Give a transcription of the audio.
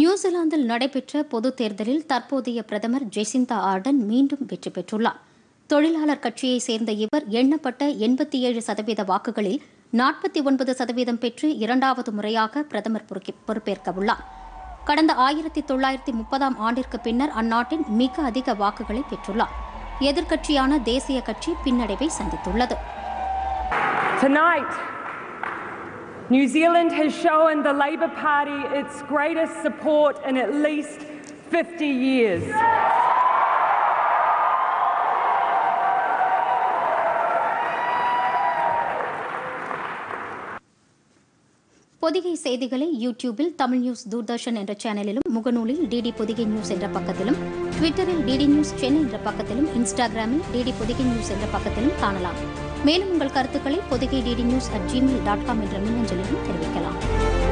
நியூசிலாந்தில் நடைபெற்ற பொதுத் தேர்தலில் தற்போதைய பிரதமர் ஜெசிந்தா ஆர்டன் மீண்டும் வெற்றி பெற்றுள்ளார் தொழிலாளர் கட்சியைச் சேர்ந்த இவர் எண்ணப்பட்ட எண்பத்தி ஏழு சதவீத வாக்குகளில் நாற்பத்தி ஒன்பது சதவீதம் பெற்று இரண்டாவது முறையாக பிரதமர் பொறுக்கி- பொறுப்பேற்க உள்ளார் கடந்த ஆயிரத்தி தொள்ளாயிரத்தி முப்பதாம் ஆண்டிற்கு பின்னர் அந்நாட்டின் மிக அதிக வாக்குகளை பெற்றுள்ளார் எதிர்க்கட்சியான தேசிய கட்சி பின்னடைவை சந்தித்துள்ளது Tonight, New Zealand has shown the Labour Party its greatest support in at least 50 years. Pothigai செய்திகளை யூடியூபில் தமிழ் நியூஸ் தூர்தர்ஷன் என்ற சேனலிலும் முகநூலில் டிடி பொதிகை நியூஸ் என்ற பக்கத்திலும் ட்விட்டரில் டிடி நியூஸ் சென்னை என்ற பக்கத்திலும் இன்ஸ்டாகிராமில் டிடி பொதிகை நியூஸ் என்ற பக்கத்திலும் காணலாம் மேலும் உங்கள் கருத்துக்களை Podhigai DD news at Gmail dot com என்ற மின்னஞ்சலிலும் தெரிவிக்கலாம்